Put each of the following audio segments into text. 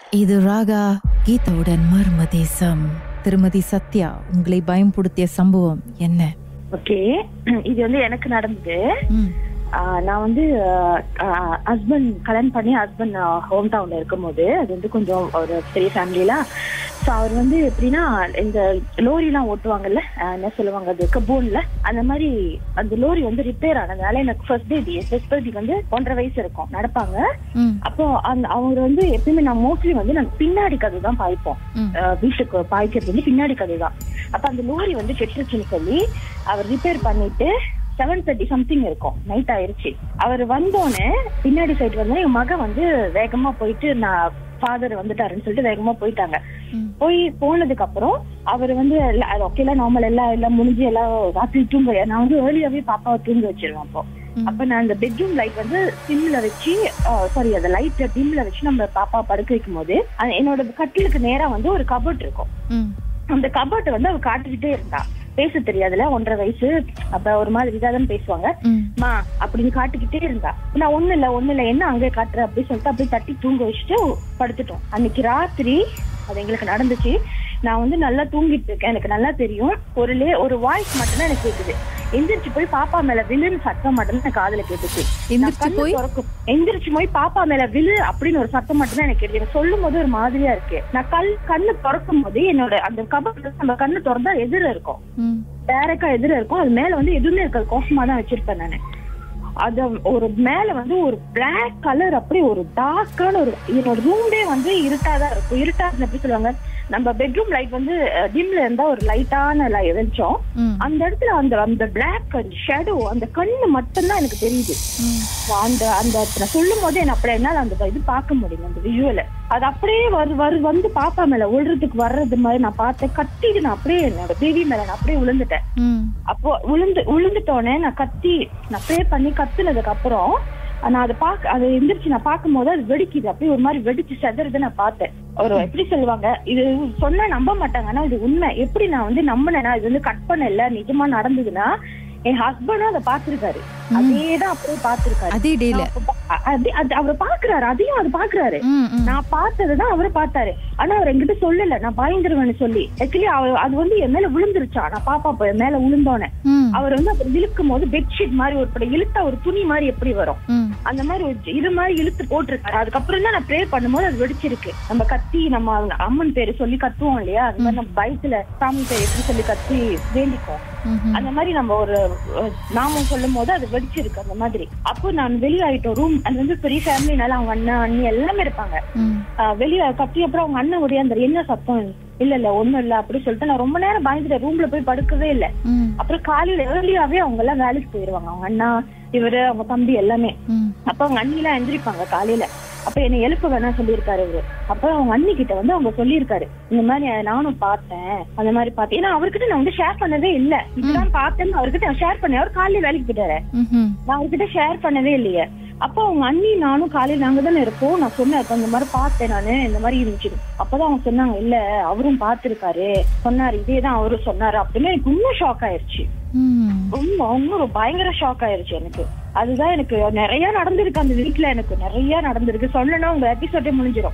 இது ராகா கீதாவுடன் மர்ம தேசம் திருமதி சத்யா உங்களை பயம்படுத்திய சம்பவம் என்ன ஓகே இது வந்து எனக்கு நடந்தது ம், ஆஹ் நான் வந்து ஹஸ்பண்ட் கல்யாணம் பண்ணி ஹஸ்பண்ட் ஹோம் டவுன்ல இருக்கும்போது அது வந்து கொஞ்சம் ஒரு பெரிய ஃபேமிலில ஸோ அவர் வந்து எப்படின்னா இந்த லோரிலாம் ஓட்டுவாங்கல்ல ஆஹ் என்ன சொல்லுவாங்க அது கபோன்ல அந்த மாதிரி அந்த லோரி வந்து ரிப்பேர் ஆனதுனால எனக்கு ஃபர்ஸ்ட் பேபி ஃபர்ஸ்ட் பேபிக்கு வந்து ஒன்றரை வயசு இருக்கும் நடப்பாங்க ம், அப்போ அந்த அவங்க வந்து எப்பயுமே நான் மோஸ்ட்லி வந்து நாங்க பின்னாடி கதை தான் பாய்ப்போம் ம். அஹ் வீட்டுக்கு பாய்க்கிறது வந்து பின்னாடி கதை தான் அப்ப அந்த லோரி வந்து கெட்டுருச்சுன்னு சொல்லி அவர் ரிப்பேர் பண்ணிட்டு செவன் தேர்ட்டி சம்திங் இருக்கும் நைட் ஆயிருச்சு அவர் வந்தோடனே பின்னாடி சைடு வந்து எங்க மகன் வந்து வேகமா போயிட்டு நான் ஃபாதர் வந்துட்டாருன்னு சொல்லிட்டு வேகமா போயிட்டாங்க ம். போய் போனதுக்கு அப்புறம் அவர் வந்து ஓகே எல்லாம் நார்மல் எல்லாம் எல்லாம் முடிஞ்சு எல்லாம் ராத்திரி தூங்க நான் வந்து ஏர்லியாவே பாப்பாவை தூங்க வச்சிருவேன் அப்போ ம். அப்ப நான் அந்த பெட்ரூம் லைட் வந்து சிம்ல வச்சு சாரி அந்த லைட் டிம்ல வச்சு நம்ம பாப்பா படுக்க வைக்கும் போது அஹ் என்னோட கட்டிலுக்கு நேரா வந்து ஒரு கபோர்ட் இருக்கும் ம், அந்த கபோர்ட் வந்து அவ காட்டிக்கிட்டே இருந்தா பேச தெரியாதுல ஒன்றரை வயசு அப்ப ஒரு மாதிரி இதாதான் பேசுவாங்க ம், மா அப்படின்னு காட்டிக்கிட்டே இருந்தா நான் ஒண்ணு இல்ல ஒண்ணு இல்ல என்ன அங்கே காட்டுற அப்படின்னு சொல்லிட்டு அப்படியே தட்டி தூங்க வச்சுட்டு படுத்துட்டோம் அன்னைக்கு ராத்திரி அது எங்களுக்கு நடந்துச்சு நான் வந்து நல்லா தூங்கிட்டு இருக்கேன் எனக்கு நல்லா தெரியும் ஒரு லே ஒரு வாய்ஸ் மட்டும்தான் எனக்கு கேக்குது எந்திரிச்சு போய் பாப்பா மேல விழுன்னு சத்தம் மட்டும்தான் எனக்கு காதுல கேட்டுச்சு நான் எந்திரிச்சு கண்ணு போய் திறக்கும். எந்திரிச்சு போய் பாப்பா மேல விழு அப்படின்னு ஒரு சத்தம் மட்டும் தான் எனக்கு கேட்டுச்சு எனக்கு சொல்லும் போது ஒரு மாதிரியா இருக்கு நான் கல் கண்ணு திறக்கும் போது என்னோட அந்த கபோர்ட்ல நம்ம கண்ணு திறந்தா எதிர இருக்கும் ம், டேரக்டா எதிர இருக்கும் அது மேல வந்து எதுவுமே இருக்காது கோசமா தான் வச்சிருப்பேன் நானு அது ஒரு மேல வந்து ஒரு Black கலர் அப்படி ஒரு டார்க்கான ஒரு என்னோட ரூம்லே வந்து இருட்டாதான் இருக்கும் இருட்டா இருந்தா எப்படி சொல்லுவாங்க நம்ம பெட்ரூம் லைட் வந்து டிம்ல இருந்தா ஒரு லைட்டான வெளிச்சம் ம், அந்த இடத்துல அந்த அந்த பிளாக் ஷேடோ அந்த கண்ணு மட்டும்தான் எனக்கு தெரியுது ம். அந்த அந்த நான் சொல்லும் போது என்ன அப்படியே என்னால அந்த இது பார்க்க முடியும் அந்த விஷுவல அது அப்படியே வரு வரு வந்து பாப்பா மேல விழுறதுக்கு வர்றது மாதிரி நான் பார்த்தேன் கத்திட்டு நான் அப்படியே என்னோட பேபி மேல நான் அப்படியே விழுந்துட்டேன் ம், அப்போ விழுந்து விழுந்துட்டோன்னே நான் கத்தி நான் ப்ரே பண்ணி கத்துனதுக்கு அப்புறம் நான் அதை பார்க்க அதை எந்திரிச்சு நான் பார்க்கும் போது அது வெடிக்குது அப்படியே ஒரு மாதிரி வெடிச்சு செதறது நான் பார்த்தேன் ஒரு எப்படி சொல்லுவாங்க இது சொன்னா நம்ப மாட்டாங்க ஆனா இது உண்மை எப்படி நான் வந்து நம்பினேன்னா இது வந்து கட் பண்ணல நிஜமா நடந்ததுன்னா என் ஹஸ்பண்டும் அதை பார்த்திருக்காரு அதேதான் அப்படியே பார்த்திருக்காரு அதே டேல அவர் பாக்குறாரு அதையும் அது பாக்குறாரு ம், ம், நான் பார்த்ததுதான் அவரு பார்த்தாரு ஆனா அவர் என்கிட்ட சொல்லல நான் பயந்துருவேன்னு சொல்லி ஆக்சுவலி அது வந்து என் மேல விழுந்துருச்சா நான் பாப்பா போய் என் மேல விழுந்தோனே ம், அவர் வந்து அப்புறம் இழுக்கும் போது பெட்ஷீட் மாதிரி ஒரு படம் இழுத்தா ஒரு துணி மாதிரி எப்படி வரும் ம், அந்த மாதிரி ஒரு இது மாதிரி இழுத்து போட்டிருக்காரு அதுக்கப்புறம் தான் நான் ப்ரே பண்ணும்போது அது வெடிச்சிருக்கு நம்ம கத்தி நம்ம அம்மன் பேரு சொல்லி கத்துவோம் இல்லையா அந்த மாதிரி நம்ம பயத்துல சாமி பேர் எப்படி சொல்லி கத்தி வேண்டிக்குவோம் ம்ஹும். அந்த மாதிரி நம்ம ஒரு அஹ், நாமம் சொல்லும் போது அது வெடிச்சிருக்கு அந்த மாதிரி அப்போ நான் வெளியாயிட்டோம் ரூம் அது வந்து பெரிய ஃபேமிலினால அவங்க அண்ணன் அண்ணி எல்லாமே இருப்பாங்க ம், ஆஹ் வெளிய கத்தி அப்புறம் அவங்க அண்ணன் ஒடியாந்தாரு என்ன சத்தம் இல்ல இல்ல ஒண்ணும் இல்ல அப்படி சொல்லிட்டு நான் ரொம்ப நேரம் பயந்துட்டேன் ரூம்ல போய் படுக்கவே இல்ல ம், அப்புறம் காலையில ஏர்லியாவே அவங்க எல்லாம் வேலைக்கு போயிருவாங்க அவங்க அண்ணா இவரு அவங்க தம்பி எல்லாமே ம், அப்ப அவங்க அண்ணி எல்லாம் எந்திரிப்பாங்க காலையில அப்ப என்னை எழுப்ப வேணாம் சொல்லியிருக்காரு இவரு அப்ப அவங்க அண்ணி கிட்ட வந்து அவங்க சொல்லியிருக்காரு இந்த மாதிரி நானும் பார்த்தேன் அந்த மாதிரி பார்த்தேன் ஏன்னா அவர்கிட்ட நான் வந்து ஷேர் பண்ணவே இல்ல இதுதான் பார்த்தேன்னு அவர்கிட்ட ஷேர் பண்ணேன் அவர் காலையில வேலைக்கு போயிட்டாரு ம்ஹும். நான் அவர்கிட்ட ஷேர் பண்ணவே இல்லையே அப்போ அவங்க அண்ணி நானும் காலையில நாங்க தானே இருக்கோம் நான் சொன்னேன் அப்ப இந்த மாதிரி பார்த்தேன் நானு இந்த மாதிரி இருந்துச்சு அப்பதான் அவங்க சொன்னாங்க இல்ல அவரும் பார்த்திருக்காரு சொன்னாரு இதேதான் அவரும் சொன்னாரு அப்படின்னு எனக்கு இன்னும் ஷாக் ஆயிருச்சு ம். ரொம்ப இன்னும் பயங்கர ஷாக் ஆயிருச்சு எனக்கு அதுதான் எனக்கு நிறைய நடந்திருக்கு அந்த வீட்ல எனக்கு நிறைய நடந்திருக்கு சொல்லணும் உங்க எபிசோடே முடிஞ்சிடும்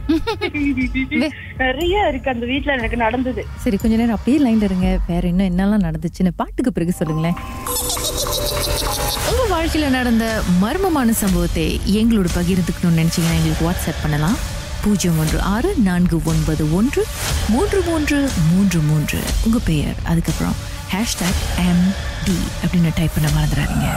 நிறைய இருக்கு அந்த வீட்ல எனக்கு நடந்தது சரி கொஞ்ச நேரம் அப்படியே லைன்ல இருங்க வேற இன்னும் என்னெல்லாம் நடந்துச்சுன்னு பாட்டுக்கு பிறகு சொல்லுங்களேன் உங்க வாழ்க்கையில நடந்த மர்மமான சம்பவத்தை எங்களோட பகிர்ந்துக்கணும்னு நினைச்சீங்கன்னா எங்களுக்கு வாட்ஸ்அப் பண்ணலாம் பூஜ்ஜியம் ஒன்று ஆறு நான்கு ஒன்பது ஒன்று மூன்று மூன்று மூன்று மூன்று உங்க பெயர் அதுக்கப்புறம் ஹேஷ்டாக் எம் டி அப்படின்னு டைப் பண்ண மறந்துடாதீங்க